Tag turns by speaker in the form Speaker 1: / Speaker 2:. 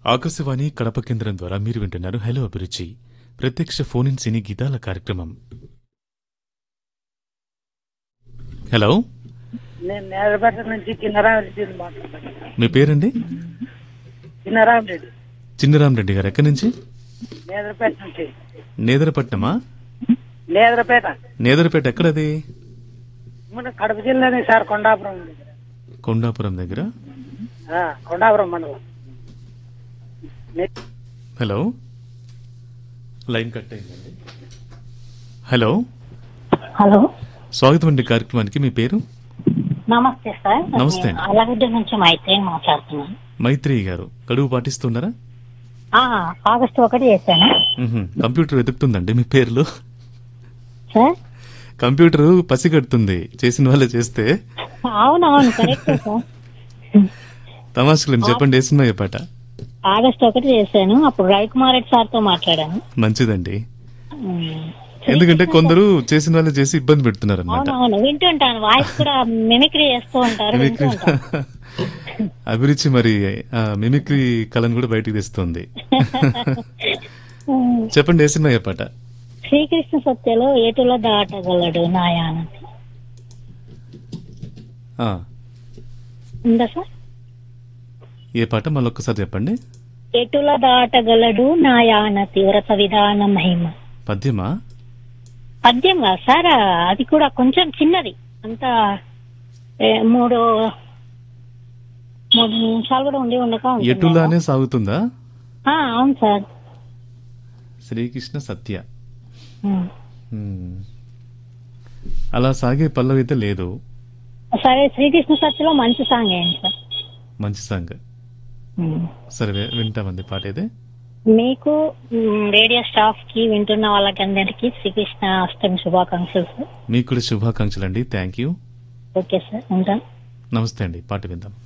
Speaker 1: ఆకాశవాణి కడప కేంద్రం ద్వారా మీరు వింటున్నారు హలో అభిరుచి ప్రత్యక్ష ఫోన్ ఇన్ సినీ గీతాల కార్యక్రమం హలో
Speaker 2: నేను నేలపేట నుంచి చిన్నరామరెడ్డి మాట్లాడుతున్నాను
Speaker 1: మీ పేరండి
Speaker 2: చిన్నరామరెడ్డి
Speaker 1: చిన్నరామరెడ్డి గారు ఎక్కడి నుంచి
Speaker 2: నేదరపేట నుంచి
Speaker 1: నేదరపట్నమా
Speaker 2: నేదరపేట
Speaker 1: నేదరపేట ఎక్కడది
Speaker 2: మన కడప జిల్లానే సార్ కొండాపురం దగ్గర.
Speaker 1: కొండాపురం దగ్గర
Speaker 2: ఆ, కొండాపురం మండలం నే-
Speaker 1: హలో లైన్ కట్ అయిందండి హలో
Speaker 3: హలో
Speaker 1: స్వాగతం అండి కార్యక్రమానికి మీ పేరు
Speaker 3: నమస్తే సార్
Speaker 1: నమస్తే.
Speaker 3: నేను అలగడ్డ నుంచి మైత్రి మాట్లాడుతున్నాను
Speaker 1: మైత్రి గారు గడువు పాటిస్తున్నారా
Speaker 3: ఆ, ఆగస్టు ఒకటి చేశాను
Speaker 1: మ్హూ. కంప్యూటర్ వెతుకుతుందండి మీ పేర్లు
Speaker 3: సార్
Speaker 1: కంప్యూటర్ పసిగడుతుంది చేసిన వాళ్ళే చేస్తే
Speaker 3: అవునవును కరెక్ట్ సార్
Speaker 1: తమాషకులు చెప్పండి ఏ సినిమా ఏ పాట
Speaker 3: ఆగస్టు ఒకటి చేశాను అప్పుడు రవికుమార్ రెడ్డి సార్ తో మాట్లాడాను
Speaker 1: మంచిదండి
Speaker 3: ఉమ్.
Speaker 1: ఎందుకంటే కొందరు చేసిన వాళ్ళే చేసి ఇబ్బంది పెడుతున్నారు అనమాట
Speaker 3: అవునవును వింటుంటాను వాయిస్ కూడా మిమిక్రీ చేస్తూ ఉంటారు వింటూ ఉంటాను
Speaker 1: అభిరుచి మరి ఆ, మిమిక్రీ కళను కూడా బయటికి తెస్తుంది
Speaker 3: ఉమ్.
Speaker 1: చెప్పండి ఏ సినిమా ఏ పాట
Speaker 3: శ్రీకృష్ణ సత్యలో ఏటులో దాటగలడు నాయానతి
Speaker 1: ఆ,
Speaker 3: ఉందా సార్
Speaker 1: ఏ పాట మళ్ళొక్కసారి చెప్పండి
Speaker 3: ఎటుల దాటగలడు నాయానతి వ్రత విధాన మహిమ
Speaker 1: పద్యమా
Speaker 3: పద్యం కాదు సార్ అది కూడా కొంచెం చిన్నది అంత ఏ, మూడు మూడు నిమిషాలు కూడా ఉండి ఉండక ఉంటుంది.
Speaker 1: ఎటులానే సాగుతుందా
Speaker 3: ఆ, అవును సార్
Speaker 1: శ్రీకృష్ణ సత్య
Speaker 3: ఉమ్.
Speaker 1: మ్మ్. అలా సాగే పల్లవి అయితే లేదు
Speaker 3: సరే శ్రీకృష్ణ సత్యలో మంచి సాంగ్ ఏంటి సార్
Speaker 1: మంచి సాంగ్
Speaker 3: ఉమ్.
Speaker 1: సరే వి- వింటామండి పాట అయితే
Speaker 3: మీకు ఉమ్, రేడియో స్టాఫ్ కి వింటున్న వాళ్ళకి అందరికి శ్రీకృష్ణ అష్టమి శుభాకాంక్షలు సార్
Speaker 1: మీకు కూడా శుభాకాంక్షలు అండి థ్యాంక్ యూ
Speaker 3: ఓకే సార్ ఉంటాను
Speaker 1: నమస్తే అండి పాట విందాం